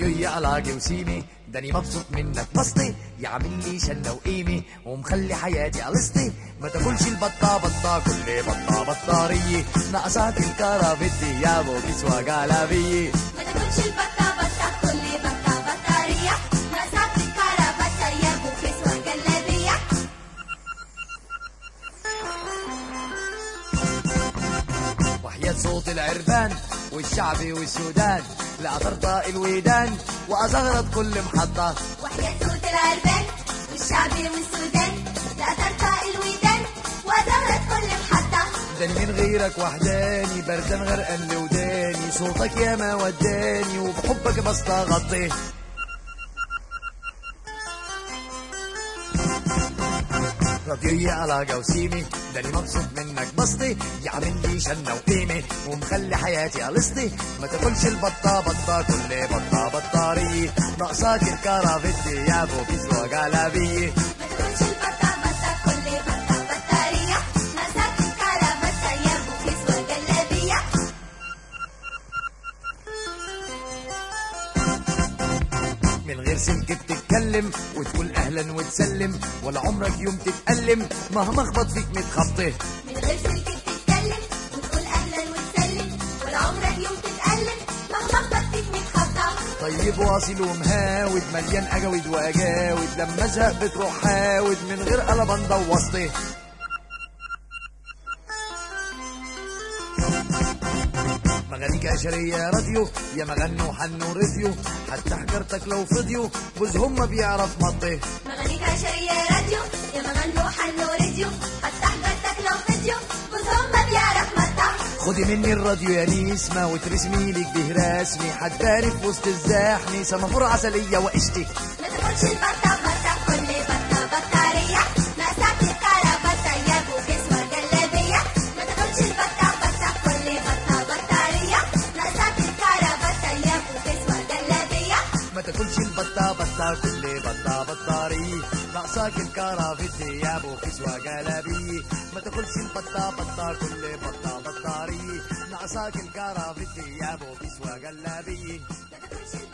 راديو علاقي وسيمي داني مبسوط منك بسطي يعمل لي شنة وقيمة ومخلي حياتي قلصتي ما تاكلش البطة بطة كل بطة بطارية ناقصاك الكرافيتي يا ابو كسوة جلابية ما تاكلش البطة بطة كل بطة بطارية ناقصاك الكرافته يا ابو كسوة جلابية وحياة صوت العربان والشعبي والسودان لا ترضى الويدان وأزغرط كل محطة وحياة صوت العربان والشعبي والسودان لا ترقى الودان وزغرت كل محطة داني من غيرك وحداني بردان غرقان لوداني صوتك يا ما وداني وبحبك بستغطي راديوية على جوسيمي داني مبسوط منك بسطي يعمل لي شنة وقيمة ومخلي حياتي قلصتي ما تاكلش البطة بطة كل بطة بطارية ناقصاك الكرافتي يا ابو كسوة جلابية ما تاكلش البطة بطة كل بطة بطارية ناقصاك الكرافته يا ابو كسوة جلابية من غير سلك بتتكلم وتقول اهلا وتسلم ولا عمرك يوم تتألم مهما اخبط فيك متخبطه من غير سلك تتكلم وتقول اهلا وتسلم ولا عمرك يوم تتألم مهما خبطتك متخطى طيب واصل ومهاود مليان اجاود واجاود لما ازهق بتروح حاود من غير قلب انضى وسطي مغانيك عشرية راديو يا مغنوا حنوا راديو حتى حجرتك لو فضيو جوزهم ما بيعرف مطه مغانيك عشرية راديو يا مغنو حنو راديو حتى حجرتك لو فيديو جوزهم ما بيعرف مطة خدي مني الراديو يا نسمة وترسمي لي كده رسمي حتباني في وسط الزحمة سمافور عسلية وقشتي ما تاكلش البطة بطة كل بطة بطارية ناقصاك الكرافته يا ابو كسوة جلابية ما تاكلش البطة بطة كل بطة بطارية ناقصاك الكرافته يا ابو كسوة جلابية ما تاكلش البطة بطة كل بطة بطاري ناقصاك الكرافتي يا ابو كسوة جلابي ما تاكلش البطة بطة كل بطة بطاري ناقصاك الكرافتي يا ابو كسوة جلابي ما تاكلش